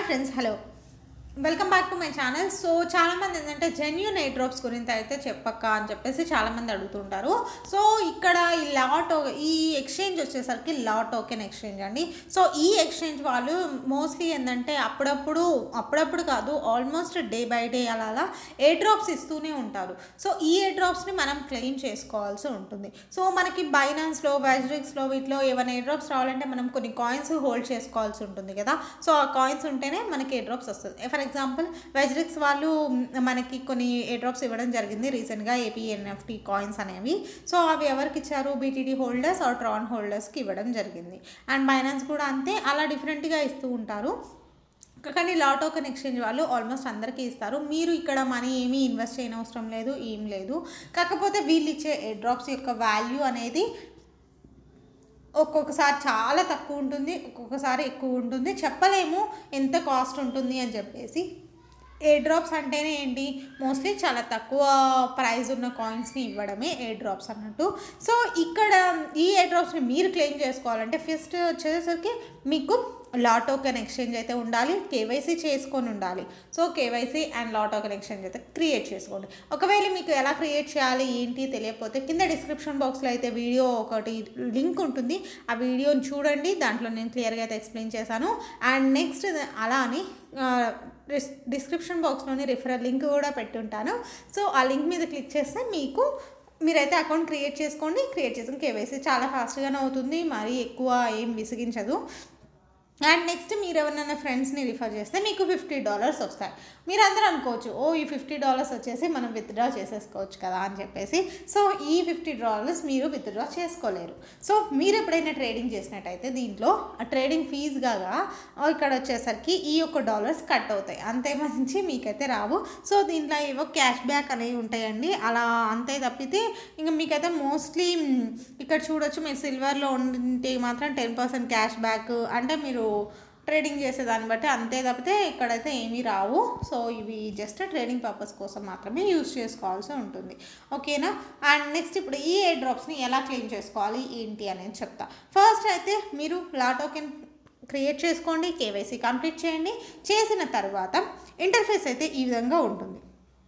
friends hello welcome back to my channel so చాలామంది ఏంటంటే genuine air drops గురించి అయితే చెప్పక్క అని చెప్పేసి చాలామంది అడుగుతుంటారు సో ఇక్కడ ఈ లా టో ఈ ఎక్స్చేంజ్ వచ్చేసరికి లా టోకెన్ ఎక్స్చేంజ్ అండి సో ఈ ఎక్స్చేంజ్ వాళ్ళు మోస్ట్లీ ఏంటంటే అప్పుడప్పుడు అప్పుడప్పుడు కాదు ఆల్మోస్ట్ డే బై డే అలా అలా ఎయిర్ డ్రాప్స్ ఇస్తూనే ఉంటారు సో ఈ ఎయిర్ డ్రాప్స్ని మనం క్లెయిమ్ చేసుకోవాల్సి ఉంటుంది సో మనకి బైనాన్స్లో వైజ్రిక్స్లో వీటిలో ఏమైనా ఎయిర్ డ్రాప్స్ రావాలంటే మనం కొన్ని కాయిన్స్ హోల్డ్ చేసుకోవాల్సి ఉంటుంది కదా సో ఆ కాయిన్స్ ఉంటేనే మనకి ఎయిర్ డ్రాప్స్ వస్తుంది ఫర్ ఎగ్జాంపుల్ వైజ్రిక్స్ వాళ్ళు మ్, మనకి కొన్ని ఎయిర్ డ్రాప్స్ ఇవ్వడం జరిగింది రీసెంట్గా ఏపీ ఎన్ఎఫ్టీ కాయిన్స్ అనేవి సో అవి ఎవరికి ఇచ్చారు బీటీడీ హోల్డర్స్ ఆర్ ట్రాన్ హోల్డర్స్కి ఇవ్వడం జరిగింది అండ్ బైనాన్స్ కూడా అంతే అలా డిఫరెంట్గా ఇస్తూ ఉంటారు కానీ లా టోకెన్ ఎక్స్చేంజ్ వాళ్ళు ఆల్మోస్ట్ అందరికీ ఇస్తారు మీరు ఇక్కడ మనీ ఏమీ ఇన్వెస్ట్ చేయనవసరం లేదు ఏం లేదు కాకపోతే వీళ్ళు ఇచ్చే ఎయిర్ డ్రాప్స్ యొక్క వాల్యూ అనేది ఒక్కొక్కసారి చాలా తక్కువ ఉంటుంది ఒక్కొక్కసారి ఎక్కువ ఉంటుంది చెప్పలేము ఎంత కాస్ట్ ఉంటుంది అని చెప్పేసి ఎయిర్ డ్రాప్స్ అంటేనే ఏంటి మోస్ట్లీ చాలా తక్కువ ప్రైస్ ఉన్న కాయిన్స్ని ఇవ్వడమే ఎయిర్ డ్రాప్స్ అన్నట్టు సో ఇక్కడ ఈ ఎయిర్ డ్రాప్స్ని మీరు క్లెయిమ్ చేసుకోవాలంటే ఫస్ట్ వచ్చేసరికి మీకు లా టోకెన్ ఎక్స్చేంజ్ అయితే ఉండాలి కేవైసీ చేసుకొని ఉండాలి so KYC and law token exchange అయితే క్రియేట్ చేసుకోండి ఒకవేళ మీకు ఎలా క్రియేట్ చేయాలి ఏంటి తెలియకపోతే కింద డిస్క్రిప్షన్ బాక్స్లో అయితే వీడియో ఒకటి లింక్ ఉంటుంది ఆ వీడియోని చూడండి దాంట్లో నేను క్లియర్గా అయితే ఎక్స్ప్లెయిన్ చేశాను అండ్ నెక్స్ట్ అలా అని డిస్ డిస్క్రిప్షన్ బాక్స్లోని రిఫరల్ లింక్ కూడా పెట్టుంటాను సో ఆ లింక్ మీద క్లిక్ చేస్తే మీకు మీరైతే అకౌంట్ క్రియేట్ చేసుకోండి క్రియేట్ చేసుకుని కేవైసీ చాలా ఫాస్ట్గానే అవుతుంది మరీ ఎక్కువ ఏం విసిగించదు అండ్ నెక్స్ట్ మీరు ఎవరినైనా ఫ్రెండ్స్ని రిఫర్ చేస్తే మీకు ఫిఫ్టీ డాలర్స్ వస్తాయి మీరు అందరూ అనుకోవచ్చు ఓ ఈ ఫిఫ్టీ డాలర్స్ వచ్చేసి మనం విత్డ్రా చేసేసుకోవచ్చు కదా అని చెప్పేసి సో ఈ ఫిఫ్టీ డాలర్స్ మీరు విత్డ్రా చేసుకోలేరు సో మీరు ఎప్పుడైనా ట్రేడింగ్ చేసినట్టయితే దీంట్లో ఆ ట్రేడింగ్ ఫీజ్ కాగా ఇక్కడ వచ్చేసరికి ఈ యొక్క డాలర్స్ కట్ అవుతాయి అంతే మంచి మీకైతే రావు సో దీంట్లో ఏవో క్యాష్ బ్యాక్ అనేవి ఉంటాయండి అలా అంతే తప్పితే ఇంకా మీకైతే మోస్ట్లీ ఇక్కడ చూడొచ్చు మీరు సిల్వర్లో ఉంటే మాత్రం టెన్ పర్సెంట్ క్యాష్ బ్యాక్ అంటే మీరు ట్రేడింగ్ చేసేదాన్ని బట్టి అంతే తప్పితే ఇక్కడైతే ఏమీ రావు సో ఇవి జస్ట్ ట్రేడింగ్ పర్పస్ కోసం మాత్రమే యూజ్ చేసుకోవాల్సి ఉంటుంది ఓకేనా అండ్ నెక్స్ట్ ఇప్పుడు ఈ ఎయిర్ డ్రాప్స్ని ఎలా క్లెయిమ్ చేసుకోవాలి ఏంటి అనేది చెప్తా ఫస్ట్ అయితే మీరు లా టోకెన్ క్రియేట్ చేసుకోండి కేవైసీ కంప్లీట్ చేయండి చేసిన తర్వాత ఇంటర్ఫేస్ అయితే ఈ విధంగా ఉంటుంది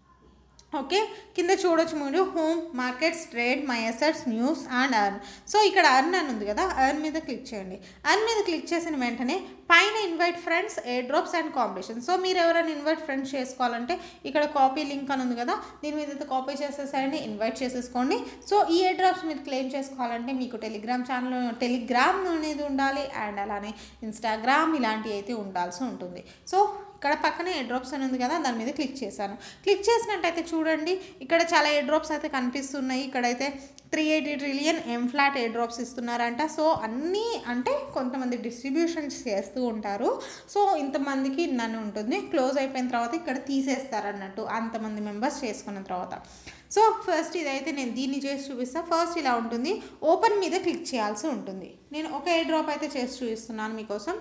ఓకే కింద చూడొచ్చు మీరు home markets trade my assets news and earn so ఇక్కడ అర్న్ అని ఉంది కదా అర్న్ మీద క్లిక్ చేయండి అర్న్ మీద క్లిక్ చేసిన వెంటనే పైన invite friends air drops and competition so మీరు ఎవరైనా ఇన్వైట్ ఫ్రెండ్స్ చేసుకోవాలంటే ఇక్కడ కాపీ లింక్ అని ఉంది కదా దీని మీద అయితే కాపీ చేసేసారండి ఇన్వైట్ చేసేసుకోండి సో ఈ ఎయిర్ డ్రాప్స్ మీరు క్లెయిమ్ చేసుకోవాలంటే మీకు టెలిగ్రామ్ ఛానల్ టెలిగ్రామ్ అనేది ఉండాలి అండ్ అలానే ఇన్స్టాగ్రామ్ ఇలాంటివి అయితే ఉండాల్సి ఉంటుంది సో ఇక్కడ పక్కనే ఎయిర్ డ్రాప్స్ అని ఉంది కదా దాని మీద క్లిక్ చేశాను క్లిక్ చేసినట్టయితే చూడండి ఇక్కడ చాలా ఎయిర్ డ్రాప్స్ అయితే కనిపిస్తున్నాయి ఇక్కడైతే three eighty trillion M flat air drops ఇస్తున్నారంట సో అన్నీ అంటే కొంతమంది డిస్ట్రిబ్యూషన్స్ చేస్తూ ఉంటారు సో ఇంతమందికి నన్ను ఉంటుంది క్లోజ్ అయిపోయిన తర్వాత ఇక్కడ తీసేస్తారు అన్నట్టు అంతమంది మెంబర్స్ చేసుకున్న తర్వాత సో ఫస్ట్ ఇదైతే నేను దీన్ని చేసి చూపిస్తాను ఫస్ట్ ఇలా ఉంటుంది ఓపెన్ మీద క్లిక్ చేయాల్సి ఉంటుంది నేను ఒక ఎయిర్ డ్రాప్ అయితే చేసి చూపిస్తున్నాను మీకోసం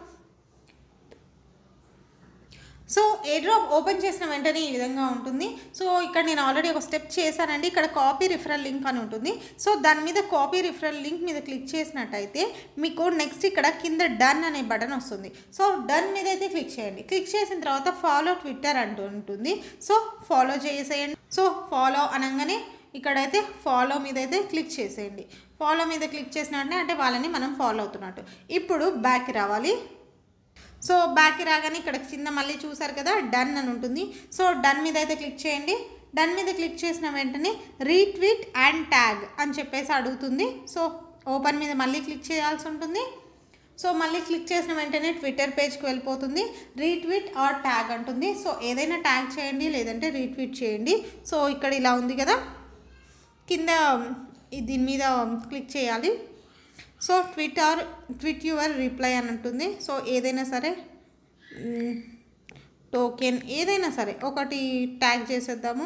సో ఎయిర్ డ్రాప్ ఓపెన్ చేసిన వెంటనే ఈ విధంగా ఉంటుంది సో ఇక్కడ నేను ఆల్రెడీ ఒక స్టెప్ చేశానండి ఇక్కడ కాపీ రిఫరల్ లింక్ అని ఉంటుంది సో దాని మీద కాపీ రిఫరల్ లింక్ మీద క్లిక్ చేసినట్టయితే మీకు నెక్స్ట్ ఇక్కడ కింద డన్ అనే బటన్ వస్తుంది సో డన్ మీద అయితే క్లిక్ చేయండి క్లిక్ చేసిన తర్వాత ఫాలో ట్విట్టర్ అంటూ ఉంటుంది సో ఫాలో చేసేయండి సో ఫాలో అనగానే ఇక్కడైతే ఫాలో మీద అయితే క్లిక్ చేసేయండి ఫాలో మీద క్లిక్ చేసినట్టే అంటే వాళ్ళని మనం ఫాలో అవుతున్నట్టు ఇప్పుడు బ్యాక్ రావాలి సో బ్యాక్కి రాగానే ఇక్కడ కింద మళ్ళీ చూసారు కదా డన్ అని ఉంటుంది సో డన్ మీద అయితే క్లిక్ చేయండి డన్ మీద క్లిక్ చేసిన వెంటనే రీట్వీట్ అండ్ ట్యాగ్ అని చెప్పేసి అడుగుతుంది సో ఓపెన్ మీద మళ్ళీ క్లిక్ చేయాల్సి ఉంటుంది సో మళ్ళీ క్లిక్ చేసిన వెంటనే ట్విట్టర్ పేజ్కి వెళ్ళిపోతుంది రీట్వీట్ ఆర్ ట్యాగ్ అంటుంది సో ఏదైనా ట్యాగ్ చేయండి లేదంటే రీట్వీట్ చేయండి సో ఇక్కడ ఇలా ఉంది కదా కింద ఈ దీని మీద క్లిక్ చేయాలి so tweet or tweet your reply అని ఉంటుంది సో ఏదైనా సరే టోకెన్ ఏదైనా సరే ఒకటి ట్యాగ్ చేసేద్దాము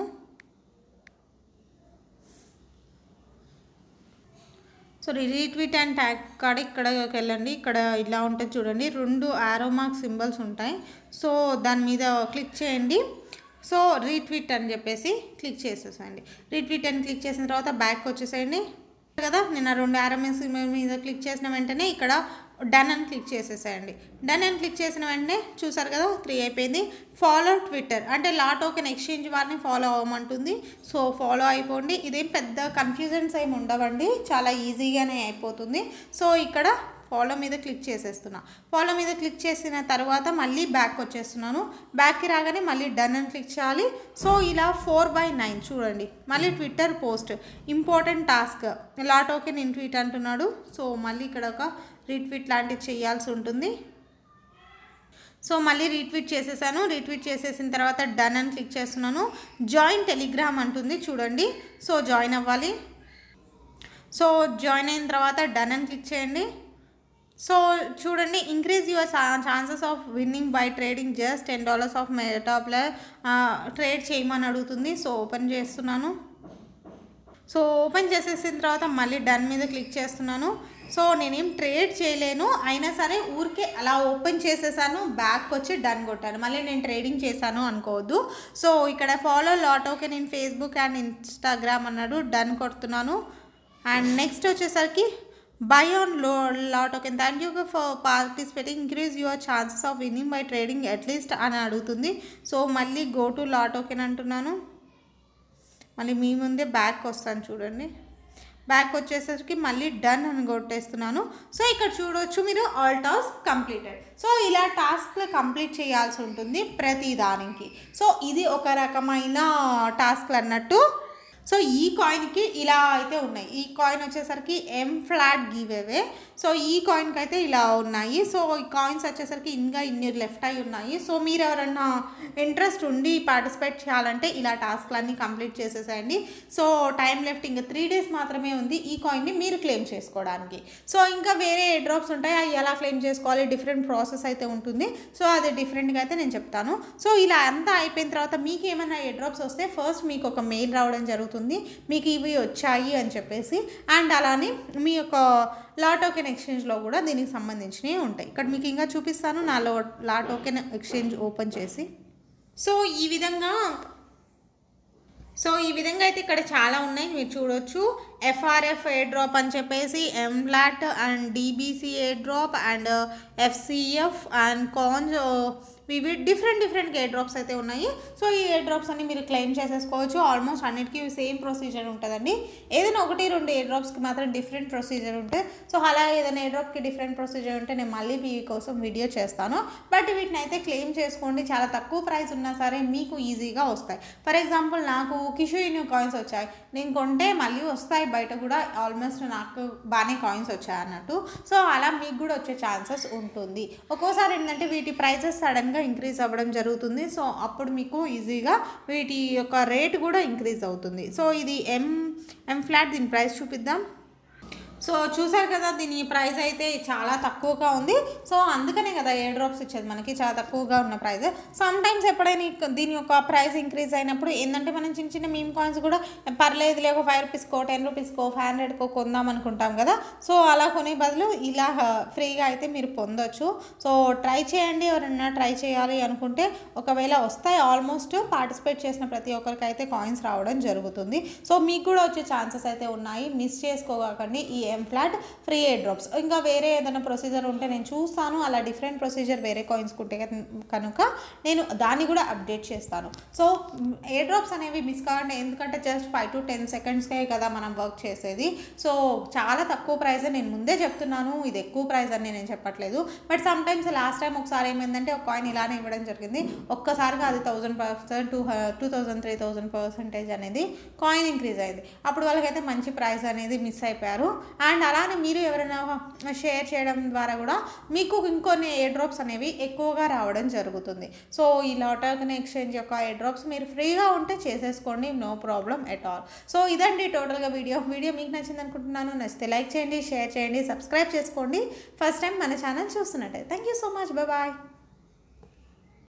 సో రీట్వీట్ అండ్ ట్యాగ్ కాడ ఇక్కడికి వెళ్ళండి ఇక్కడ ఇలా ఉంటుంది చూడండి రెండు ఆరో మార్క్ సింబల్స్ ఉంటాయి సో దాని మీద క్లిక్ చేయండి సో రీట్వీట్ అని చెప్పేసి క్లిక్ చేసేసేయండి రీట్వీట్ అని క్లిక్ చేసిన తర్వాత బ్యాక్ వచ్చేసేయండి కదా నేను ఆ రెండు ఆర్ఎంఎస్ మీద క్లిక్ చేసిన వెంటనే ఇక్కడ డన్ అని క్లిక్ చేసేసేయండి డన్ అని క్లిక్ చేసిన వెంటనే చూసారు కదా త్రీ అయిపోయింది ఫాలో ట్విట్టర్ అంటే లా టోకెన్ ఎక్స్చేంజ్ వారిని ఫాలో అవ్వమంటుంది సో ఫాలో అయిపోండి ఇదేం పెద్ద కన్ఫ్యూజన్స్ ఏమి ఉండవండి చాలా ఈజీగానే అయిపోతుంది సో ఇక్కడ ఫాలో మీద క్లిక్ చేసేస్తున్నా ఫాలో మీద క్లిక్ చేసిన తర్వాత మళ్ళీ బ్యాక్ వచ్చేస్తున్నాను బ్యాక్కి రాగానే మళ్ళీ డన్ అని క్లిక్ చేయాలి సో ఇలా ఫోర్ బై నైన్ చూడండి మళ్ళీ Twitter post important task LATOKEN in tweet అంటున్నాడు సో మళ్ళీ ఇక్కడ ఒక రీట్వీట్ లాంటివి చేయాల్సి ఉంటుంది సో మళ్ళీ రీట్వీట్ చేసేసాను రీట్వీట్ చేసేసిన తర్వాత డన్ అని క్లిక్ చేస్తున్నాను జాయిన్ టెలిగ్రామ్ అంటుంది చూడండి సో జాయిన్ అవ్వాలి సో జాయిన్ అయిన తర్వాత డన్ అని క్లిక్ చేయండి సో చూడండి increase your chances of winning by trading just ten dollars of మెటాప్లో ట్రేడ్ చేయమని అడుగుతుంది సో ఓపెన్ చేస్తున్నాను సో ఓపెన్ చేసేసిన తర్వాత మళ్ళీ డన్ మీద క్లిక్ చేస్తున్నాను సో నేనేం ట్రేడ్ చేయలేను అయినా సరే ఊరికే అలా ఓపెన్ చేసేసాను బ్యాక్ వచ్చి డన్ కొట్టాను మళ్ళీ నేను ట్రేడింగ్ చేశాను అనుకోవద్దు సో ఇక్కడ ఫాలో లాట్ ఓకే నేను ఫేస్బుక్ అండ్ ఇన్స్టాగ్రామ్ అన్నాడు డన్ కొడుతున్నాను అండ్ నెక్స్ట్ వచ్చేసరికి బై ఆన్ లో LATOKEN thank you for participating increase your chances of winning by trading at least అని అడుగుతుంది సో మళ్ళీ గో టు లా టోకెన్ అంటున్నాను మళ్ళీ మీ ముందే బ్యాక్ వస్తాను చూడండి బ్యాక్ వచ్చేసరికి మళ్ళీ డన్ అని కొట్టేస్తున్నాను సో ఇక్కడ చూడొచ్చు మీరు ఆల్ టాస్క్ కంప్లీటెడ్ సో ఇలా టాస్క్లు కంప్లీట్ చేయాల్సి ఉంటుంది ప్రతి దానికి సో ఇది ఒక రకమైన టాస్క్లు అన్నట్టు సో ఈ కాయిన్కి ఇలా అయితే ఉన్నాయి ఈ కాయిన్ వచ్చేసరికి M flat giveaway so ఈ కాయిన్కి అయితే ఇలా ఉన్నాయి సో ఈ కాయిన్స్ వచ్చేసరికి ఇంకా ఇన్ని లెఫ్ట్ అయి ఉన్నాయి సో మీరు ఎవరన్నా ఇంట్రెస్ట్ ఉండి పార్టిసిపేట్ చేయాలంటే ఇలా టాస్క్లన్నీ కంప్లీట్ చేసేసేయండి సో టైం లెఫ్ట్ ఇంకా త్రీ డేస్ మాత్రమే ఉంది ఈ కాయిన్ని మీరు క్లెయిమ్ చేసుకోవడానికి సో ఇంకా వేరే డ్రాప్స్ ఉంటాయి అవి ఎలా క్లెయిమ్ చేసుకోవాలి డిఫరెంట్ ప్రాసెస్ అయితే ఉంటుంది సో అది డిఫరెంట్గా అయితే నేను చెప్తాను సో ఇలా అంతా అయిపోయిన తర్వాత మీకు ఏమైనా ఏ డ్రాప్స్ వస్తే ఫస్ట్ మీకు ఒక మెయిల్ రావడం జరుగుతుంది మీకు ఇవి వచ్చాయి అని చెప్పేసి అండ్ అలానే మీ యొక్క లా టోకెన్ ఎక్స్చేంజ్లో కూడా దీనికి సంబంధించినవి ఉంటాయి ఇక్కడ మీకు ఇంకా చూపిస్తాను నా లో లా టోకెన్ ఎక్స్చేంజ్ ఓపెన్ చేసి సో ఈ విధంగా సో ఈ విధంగా అయితే ఇక్కడ చాలా ఉన్నాయి మీరు చూడొచ్చు ఎఫ్ఆర్ఎఫ్ ఏ డ్రాప్ అని చెప్పేసి ఎంలాట్ and DBC air drop and FCF and కాన్స్ ఇవి డిఫరెంట్ డిఫరెంట్ ఏ డ్రాప్స్ అయితే ఉన్నాయి సో ఈ ఏ డ్రాప్స్ అన్ని మీరు క్లెయిమ్ చేసేసుకోవచ్చు ఆల్మోస్ట్ అన్నిటికీ సేమ్ ప్రొసీజర్ ఉంటుందండి ఏదైనా ఒకటి రెండు ఏ డ్రాప్స్కి మాత్రం డిఫరెంట్ ప్రొసీజర్ ఉంటుంది సో అలా ఏదైనా ఏ డ్రాప్కి డిఫరెంట్ ప్రొసీజర్ ఉంటే నేను మళ్ళీ మీ కోసం వీడియో చేస్తాను బట్ వీటిని అయితే క్లెయిమ్ చేసుకోండి చాలా తక్కువ ప్రైస్ ఉన్నా సరే మీకు ఈజీగా వస్తాయి ఫర్ ఎగ్జాంపుల్ నాకు కిషోయిన్ కాయిన్స్ వచ్చాయి నేను కొంటే మళ్ళీ వస్తాయి బయట కూడా ఆల్మోస్ట్ నాకు బాగానే కాయిన్స్ వచ్చాయి అన్నట్టు సో అలా మీకు కూడా వచ్చే ఛాన్సెస్ ఉంటుంది ఒక్కోసారి ఏంటంటే వీటి ప్రైజెస్ సడన్గా ఇంక్రీజ్ అవ్వడం జరుగుతుంది సో అప్పుడు మీకు ఈజీగా వీటి యొక్క రేట్ కూడా ఇంక్రీజ్ అవుతుంది సో ఇది ఎం ఎం ఫ్లాట్ దీని ప్రైస్ చూపిద్దాం సో చూసారు కదా దీని ప్రైస్ అయితే చాలా తక్కువగా ఉంది సో అందుకనే కదా ఏ డ్రాప్స్ ఇచ్చేది మనకి చాలా తక్కువగా ఉన్న ప్రైస్ సమ్ టైమ్స్ ఎప్పుడైనా ఇక దీని యొక్క ప్రైస్ ఇంక్రీజ్ అయినప్పుడు ఏంటంటే మనం చిన్న చిన్న మీమ్ కాయిన్స్ కూడా పర్లేదు లేక ఫైవ్ రూపీస్కో టెన్ రూపీస్కో ఫైవ్ హండ్రెడ్కో కొందాం అనుకుంటాం కదా సో అలా కొనే బదులు ఇలా ఫ్రీగా అయితే మీరు పొందొచ్చు సో ట్రై చేయండి ఎవరైనా ట్రై చేయాలి అనుకుంటే ఒకవేళ వస్తాయి ఆల్మోస్ట్ పార్టిసిపేట్ చేసిన ప్రతి ఒక్కరికి అయితే కాయిన్స్ రావడం జరుగుతుంది సో మీకు కూడా వచ్చే ఛాన్సెస్ అయితే ఉన్నాయి మిస్ చేసుకోకండి ఈ M flat free air drops ఇంకా వేరే ఏదైనా ప్రొసీజర్ ఉంటే నేను చూస్తాను అలా డిఫరెంట్ ప్రొసీజర్ వేరే కాయిన్స్ ఉంటే కనుక నేను దాన్ని కూడా అప్డేట్ చేస్తాను సో ఎయిర్ డ్రాప్స్ అనేవి మిస్ కావండి ఎందుకంటే జస్ట్ ఫైవ్ టు టెన్ సెకండ్స్కే కదా మనం వర్క్ చేసేది సో చాలా తక్కువ ప్రైస్ నేను ముందే చెప్తున్నాను ఇది ఎక్కువ ప్రైస్ అని నేను చెప్పట్లేదు but sometimes last time ఒకసారి ఏమైందంటే ఒక కాయిన్ ఇలానే ఇవ్వడం జరిగింది ఒక్కసారిగా అది thousand percent two two thousand three thousand percentage అనేది కాయిన్ ఇంక్రీజ్ అయింది అప్పుడు వాళ్ళకైతే మంచి ప్రైస్ అనేది మిస్ అయిపోయారు అండ్ అలానే మీరు ఎవరైనా షేర్ చేయడం ద్వారా కూడా మీకు ఇంకొన్ని ఎయిర్ డ్రాప్స్ అనేవి ఎక్కువగా రావడం జరుగుతుంది సో ఈ లాటర్కన్ ఎక్స్చేంజ్ యొక్క ఎయిర్ డ్రాప్స్ మీరు ఫ్రీగా ఉంటే చేసేసుకోండి no problem at all so ఇదండి టోటల్గా వీడియో వీడియో మీకు నచ్చింది అనుకుంటున్నాను నచ్చితే లైక్ చేయండి షేర్ చేయండి సబ్స్క్రైబ్ చేసుకోండి ఫస్ట్ టైం మన ఛానల్ చూస్తున్నట్టే thank you so much bye